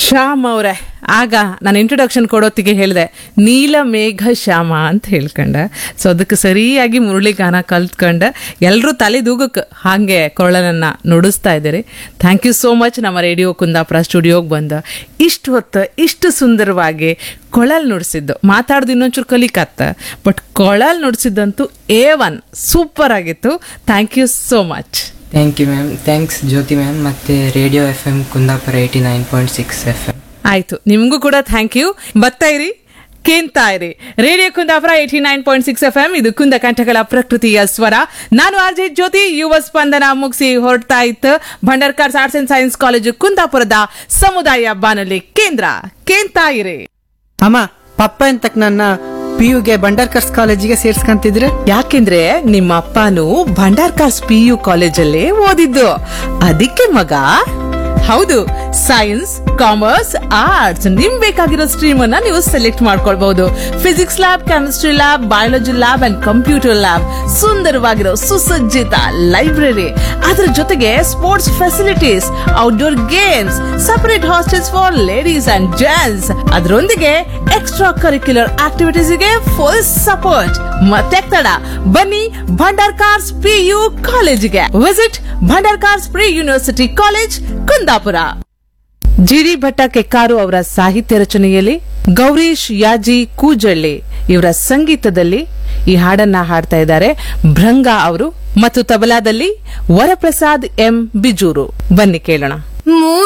ಶ್ಯಾಮ್ ಅವರೇ ಆಗ ನಾನು ಇಂಟ್ರೊಡಕ್ಷನ್ ಕೊಡೋತ್ತಿಗೆ ಹೇಳಿದೆ ನೀಲ ಮೇಘ ಶ್ಯಾಮ ಅಂತ ಹೇಳ್ಕೊಂಡೆ ಸೊ ಅದಕ್ಕೆ ಸರಿಯಾಗಿ ಮುರಳಿ ಗಾನ ಕಲ್ತ್ಕೊಂಡೆ ಎಲ್ಲರೂ ತಲೆದೂಗಕ್ಕೆ ಹಾಗೆ ಕೊಳಲನ್ನು ನುಡಿಸ್ತಾ ಇದ್ದೀರಿ ಥ್ಯಾಂಕ್ ಯು ಸೋ ಮಚ್ ನಮ್ಮ ರೇಡಿಯೋ ಕುಂದಾಪುರ ಸ್ಟುಡಿಯೋಗೆ ಬಂದ ಇಷ್ಟು ಹೊತ್ತು ಇಷ್ಟು ಸುಂದರವಾಗಿ ಕೊಳಲ್ ನುಡಿಸಿದ್ದು ಮಾತಾಡ್ದು ಇನ್ನೊಂಚೂರು ಕಲಿಕತ್ತ ಬಟ್ ಕೊಳಲ್ ನುಡಿಸಿದ್ದಂತೂ ಎ ಒನ್ ಸೂಪರ್ ಆಗಿತ್ತು thank you so much thank you ma'am thanks Jyothi ma'am ಮತ್ತು radio F M Kundapura eighty nine point six F M ಆಯ್ತು ನಿಮಗೂ ಕೂಡ ಥ್ಯಾಂಕ್ ಯು ಬರ್ತಾ ಇರಿ ಕೇಂತಾ ಇರಿ radio Kundapura eighty nine point six F M ಇದು ಕುಂದ ಕಂಠಗಳ ಪ್ರಕೃತಿಯ ಸ್ವರ ನಾನು ಆರ್ ಜೆ ಜ್ಯೋತಿ ಯುವ ಸ್ಪಂದನ ಮುಗಿಸಿ ಹೊರಡ್ತಾ ಇತ್ತು Bhandarkars arts and science college ಕುಂದಾಪುರದ ಸಮುದಾಯ ಬಾನುಲಿ ಕೇಂದ್ರ ಕೇಂತಾ ಇರಿ ಅಮ್ಮ ಪಪ್ಪ ಎಂತಕ್ ನನ್ನ ಪಿ ಯುಗೆ ಬಂಡರ್ಕರ್ಸ್ ಕಾಲೇಜಿಗೆ ಸೇರ್ಸ್ಕಂತಿದ್ರೆ ಯಾಕೆಂದ್ರೆ ನಿಮ್ಮ ಅಪ್ಪನು ಭಂಡಾರ್ಕಾಸ್ ಪಿ ಯು ಕಾಲೇಜಲ್ಲೇ ಓದಿದ್ದು ಅದಕ್ಕೆ ಮಗ ಹೌದು ಸೈನ್ಸ್ ಕಾಮರ್ಸ್ ಆರ್ಟ್ಸ್ ನಿಮ್ ಬೇಕಾಗಿರೋ ಸ್ಟ್ರೀಮ್ ಅನ್ನ ನೀವು ಸೆಲೆಕ್ಟ್ ಮಾಡ್ಕೊಳ್ಬಹುದು physics lab chemistry lab biology lab and computer lab ಸುಂದರವಾಗಿರೋ ಸುಸಜ್ಜಿತ ಲೈಬ್ರರಿ ಅದರ ಜೊತೆಗೆ sports facilities outdoor games separate hostels for ladies and gents ಅದರೊಂದಿಗೆ ಎಕ್ಸ್ಟ್ರಾ ಕರಿಕ್ಯುಲರ್ ಆಕ್ಟಿವಿಟೀಸ್ ಗೆ ಫುಲ್ ಸಪೋರ್ಟ್ ಮತ್ತೆ ತಡ ಬನ್ನಿ ಭಂಡಾರ್ಕಾರ್ಸ್ ಪಿ ಯು ಕಾಲೇಜಿಗೆ visit Bhandarkars pre university college Kundapura GD Bhatta Kekkaru ಅವರ ಸಾಹಿತ್ಯ ರಚನೆಯಲ್ಲಿ ಗೌರೀಶ್ ಯಾಜಿ ಕೂಜಳ್ಳಿ ಇವರ ಸಂಗೀತದಲ್ಲಿ ಈ ಹಾಡನ್ನ ಹಾಡ್ತಾ ಇದ್ದಾರೆ ಭೃಂಗ ಅವರು ಮತ್ತು ತಬಲಾದಲ್ಲಿ ವರಪ್ರಸಾದ್ ಎಂ ಬಿಜೂರು ಬನ್ನಿ ಕೇಳೋಣ ಮೂಡ್